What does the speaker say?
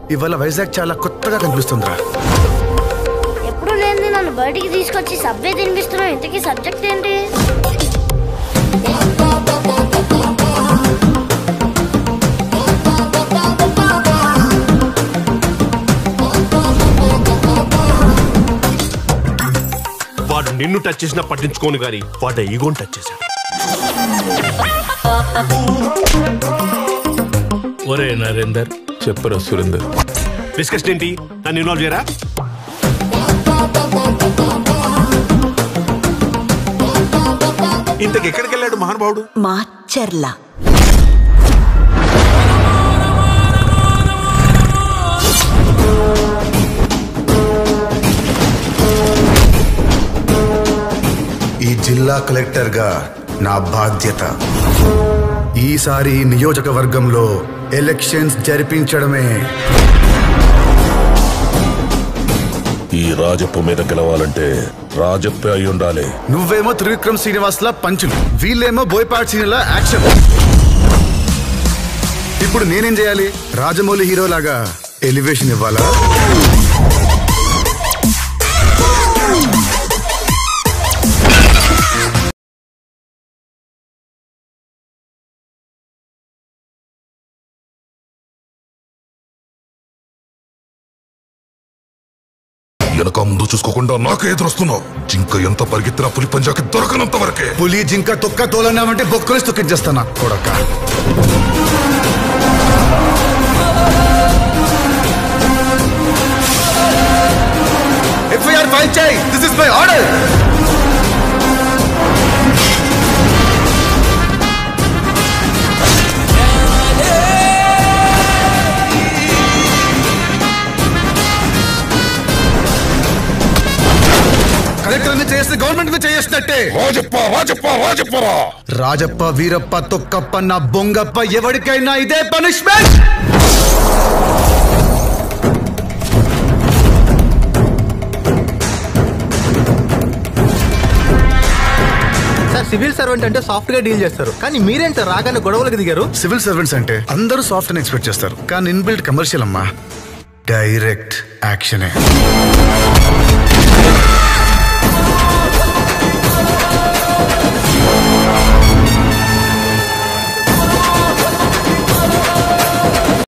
ఇవాళ వైజాగ్ చాలా కొత్తగా కనిపిస్తుందిరా ఎప్పుడు లేని నన్ను బయటికి తీసుకొచ్చి సబ్వే తినిపిస్తున్నావు ఇంతకీ సబ్జెక్ట్ ఏంటి వాడు నిన్ను టచ్ చేసినా పట్టించుకోను గాని వాడు ఈగోని టచ్ చేశాడు ఒరే నరేందర్ చెప్పరా సురేందర్ డిస్కషన్ ఏంటి నన్ను ఇన్వాల్వ్ చేయరా ఇంతకు ఎక్కడికి వెళ్ళాడు మహానుభావుడు మాచర్ల ఈ జిల్లా కలెక్టర్గా నా బాధ్యత ఈసారి ఈ నియోజకవర్గంలో ఎలక్షన్స్ జరిపించడమే ఈ రాజప్పు మీద గెలవాలంటే రాజప్పే అయి ఉండాలి నువ్వేమో త్రివిక్రమ్ శ్రీనివాస్లా పంచులు వీళ్ళేమో బోయపాటి సీనియర్లా యాక్షన్ ఇప్పుడు నేనేం చేయాలి రాజమౌళి హీరో లాగా ఎలివేషన్ ఇవ్వాలా వెనక ముందు చూసుకోకుండా నాకే ఎదురొస్తున్నావు జింక ఎంత పరిగెత్తినా పులి పంజాకి దొరకనంత వరకే పులి జింక తొక్క తోలన్నామంటే బొక్కలు తొక్కించేస్తాను కొడక ఎఫ్ఐఆర్ ఫైల్ చేయి this is my order collector మీద చేస్తే గవర్నమెంట్ మీద చేసినట్టే రాజప్ప రాజప్ప రాజప్పరా రాజప్ప వీరప్ప తొక్కప్ప నా బొంగప్ప ఎవరికైనా ఇదే పనిష్మెంట్ సార్ సివిల్ సర్వెంట్ అంటే సాఫ్ట్ గా డీల్ చేస్తారు కానీ మీరేం సార్ రాగానే గొడవలకు దిగారు సివిల్ సర్వెంట్స్ అంటే అందరూ సాఫ్ట్ అని ఎక్స్పెక్ట్ చేస్తారు కానీ ఇన్బిల్ట్ కమర్షియల్ అమ్మా డైరెక్ట్ యాక్షనే